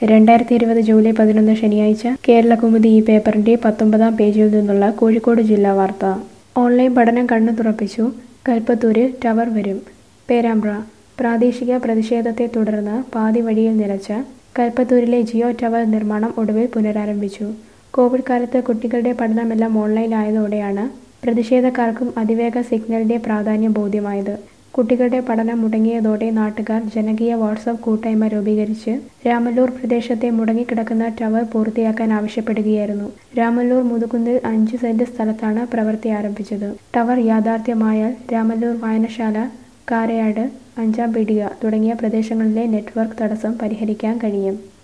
രണ്ടായിരത്തി ഇരുപത് ജൂലൈ പതിനൊന്ന് ശനിയാഴ്ച കേരളകൗമുദി ഈ പേപ്പറിന്റെ പത്തൊമ്പതാം പേജിൽ നിന്നുള്ള കോഴിക്കോട് ജില്ലാ വാർത്ത ഓൺലൈൻ പഠനം കണ്ണു തുറപ്പിച്ചു കൽപ്പത്തൂരിൽ ടവർ വരും പേരാമ്പ്ര പ്രാദേശിക പ്രതിഷേധത്തെ തുടർന്ന് പാതി വഴിയിൽ നിലച്ച കൽപ്പത്തൂരിലെ ജിയോ ടവർ നിർമ്മാണം ഒടുവിൽ പുനരാരംഭിച്ചു കോവിഡ് കാലത്ത് കുട്ടികളുടെ പഠനമെല്ലാം ഓൺലൈനായതോടെയാണ് പ്രതിഷേധക്കാർക്കും അതിവേഗ സിഗ്നലിന്റെ പ്രാധാന്യം ബോധ്യമായത് കുട്ടികളുടെ പഠനം മുടങ്ങിയതോടെ നാട്ടുകാർ ജനകീയ വാട്സപ്പ് കൂട്ടായ്മ രൂപീകരിച്ച് രാമല്ലൂർ പ്രദേശത്തെ മുടങ്ങിക്കിടക്കുന്ന ടവർ പൂർത്തിയാക്കാൻ ആവശ്യപ്പെടുകയായിരുന്നു രാമല്ലൂർ മുതുകുന്നിൽ അഞ്ച് സെന്റ് സ്ഥലത്താണ് പ്രവൃത്തി ആരംഭിച്ചത് ടവർ യാഥാർത്ഥ്യമായാൽ രാമല്ലൂർ വായനശാല കാരയാട് അഞ്ചാം പീടിക തുടങ്ങിയ പ്രദേശങ്ങളിലെ നെറ്റ്വർക്ക് തടസ്സം പരിഹരിക്കാൻ കഴിയും